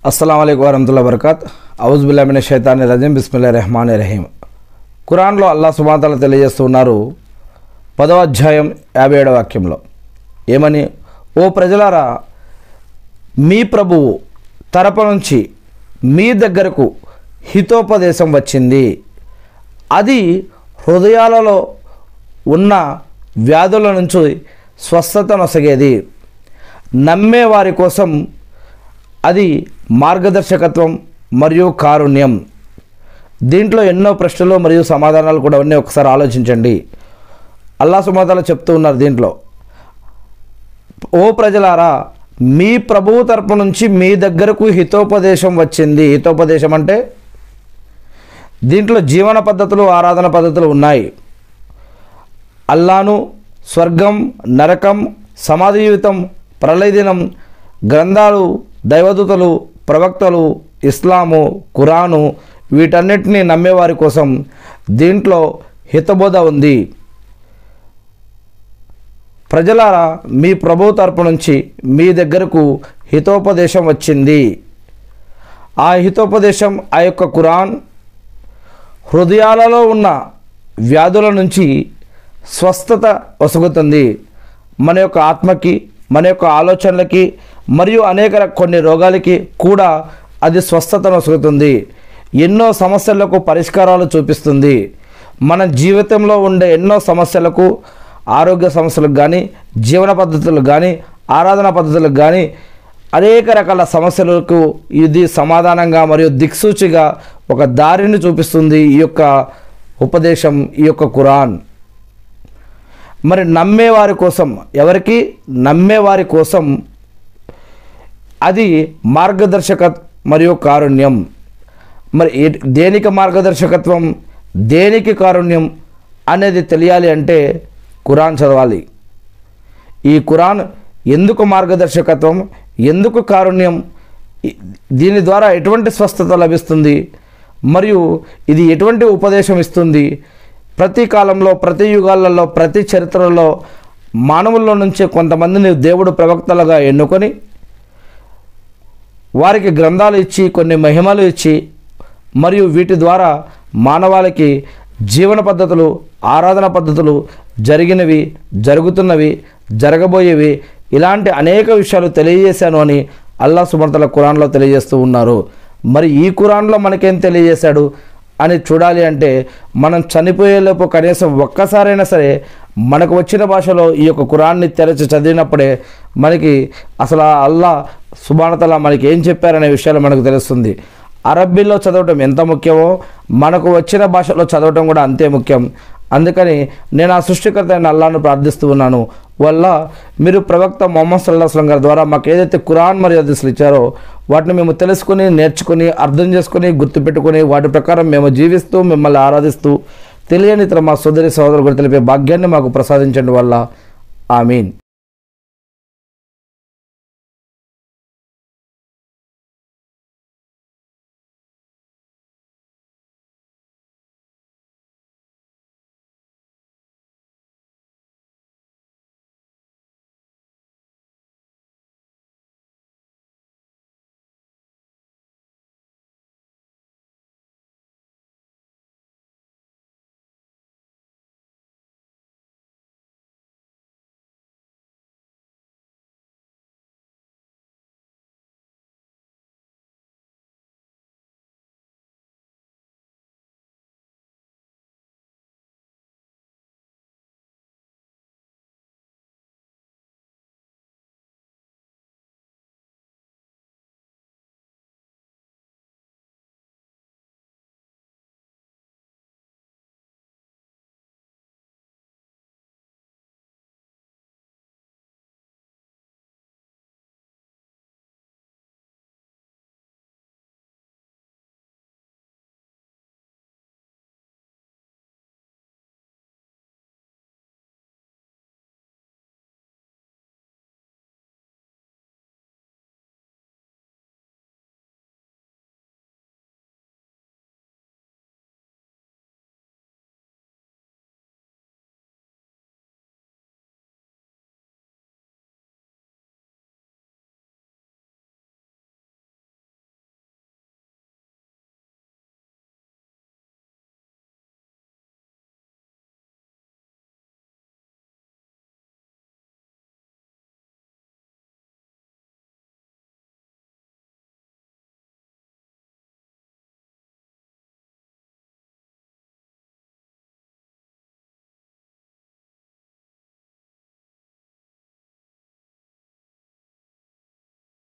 అస్సలం అయికు వరహతుల్లా వరకత్ ఔజుబుల్లామిన షైతాని రజీం బిస్మిల్లా రెహమాన్ రహీం ఖురాన్లో అల్లా సుమాతలు తెలియజేస్తున్నారు పదవ అధ్యాయం యాభై ఏడవ వాక్యంలో ఏమని ఓ ప్రజలారా మీ ప్రభువు తరపు నుంచి మీ దగ్గరకు హితోపదేశం వచ్చింది అది హృదయాలలో ఉన్న వ్యాధుల నుంచి స్వస్థత నొసగేది నమ్మే వారి కోసం అది మార్గదర్శకత్వం మరియు కారుణ్యం దీంట్లో ఎన్నో ప్రశ్నలు మరియు సమాధానాలు కూడా ఉన్నాయి ఒకసారి ఆలోచించండి అల్లా సుమాతాలు చెప్తూ ఉన్నారు దీంట్లో ఓ ప్రజలారా మీ ప్రభువు తరపు నుంచి మీ దగ్గరకు హితోపదేశం వచ్చింది హితోపదేశం అంటే దీంట్లో జీవన పద్ధతులు ఆరాధన పద్ధతులు ఉన్నాయి అల్లాను స్వర్గం నరకం సమాధి జీవితం ప్రళయ దినం గ్రంథాలు దైవదూతలు ప్రవక్తలు ఇస్లాము ఖురాను వీటన్నిటినీ నమ్మేవారి కోసం దీంట్లో హితబోధ ఉంది ప్రజలారా మీ ప్రభు తరపు నుంచి మీ దగ్గరకు హితోపదేశం వచ్చింది ఆ హితోపదేశం ఆ యొక్క ఖురాన్ హృదయాలలో ఉన్న వ్యాధుల నుంచి స్వస్థత వసుగుతుంది మన యొక్క ఆత్మకి మన యొక్క ఆలోచనలకి మరియు అనేక ర- కొన్ని రోగాలకి కూడా అది స్వస్థతను వసుగుతుంది ఎన్నో సమస్యలకు పరిష్కారాలు చూపిస్తుంది మన జీవితంలో ఉండే ఎన్నో సమస్యలకు ఆరోగ్య సమస్యలకు కానీ జీవన పద్ధతులకు కానీ ఆరాధన పద్ధతులకు కానీ అనేక రకాల సమస్యలకు ఇది సమాధానంగా మరియు దిక్సూచిగా ఒక దారిని చూపిస్తుంది ఈ యొక్క ఉపదేశం ఈ యొక్క ఖురాన్ మరి నమ్మేవారి కోసం ఎవరికి నమ్మేవారి కోసం అది మార్గదర్శక మరియు కారుణ్యం మరి ఏ- దేనికి మార్గదర్శకత్వం దేనికి కారుణ్యం అనేది తెలియాలి అంటే ఖురాన్ చదవాలి ఈ ఖురాన్ ఎందుకు మార్గదర్శకత్వం ఎందుకు కారుణ్యం ఈ- దీని ద్వారా ఎటువంటి స్వస్థత లభిస్తుంది మరియు ఇది ఎటువంటి ఉపదేశం ఇస్తుంది ప్రతి కాలంలో ప్రతి యుగాలలో ప్రతి చరిత్రలో మానవుల్లో నుంచి కొంతమందిని దేవుడు ప్రవక్తలుగా ఎన్నుకొని వారికి గ్రంథాలు ఇచ్చి కొన్ని మహిమలు ఇచ్చి మరియు వీటి ద్వారా మానవాళికి జీవన పద్ధతులు ఆరాధన పద్ధతులు జరిగినవి జరుగుతున్నవి జరగబోయేవి ఇలాంటి అనేక విషయాలు తెలియజేశాను అని అల్లా సుమర్తల ఖురాన్లో తెలియజేస్తూ ఉన్నారు మరి ఈ ఖురాన్లో మనకేం తెలియజేశాడు అని చూడాలి అంటే మనం చనిపోయేలోపు కనీసం ఒక్కసారైనా సరే మనకు వచ్చిన భాషలో ఈ యొక్క ఖురాన్ని తెరచి చదివినప్పుడే మనకి అసలు ఆ అల్లా సుబానతల మనకి ఏం చెప్పారనే విషయాలు మనకు తెలుస్తుంది అరబ్బీలో చదవటం ఎంత ముఖ్యమో మనకు వచ్చిన భాషలో చదవటం కూడా అంతే ముఖ్యం అందుకని నేను ఆ సృష్టికర్త అయిన అల్లాను ప్రార్థిస్తూ ఉన్నాను వల్ల మీరు ప్రవక్త మొహమ్మద్ సల్లాహం గారి ద్వారా మాకు ఏదైతే ఖురాన్ మరియు హదీసులు ఇచ్చారో వాటిని మేము తెలుసుకుని నేర్చుకుని అర్థం చేసుకుని గుర్తుపెట్టుకుని వాటి ప్రకారం మేము జీవిస్తూ మిమ్మల్ని ఆరాధిస్తూ తెలియని ఇతర మా సోదరి సహోదరు తెలిపే భాగ్యాన్ని మాకు ప్రసాదించండి వల్ల ఆమీన్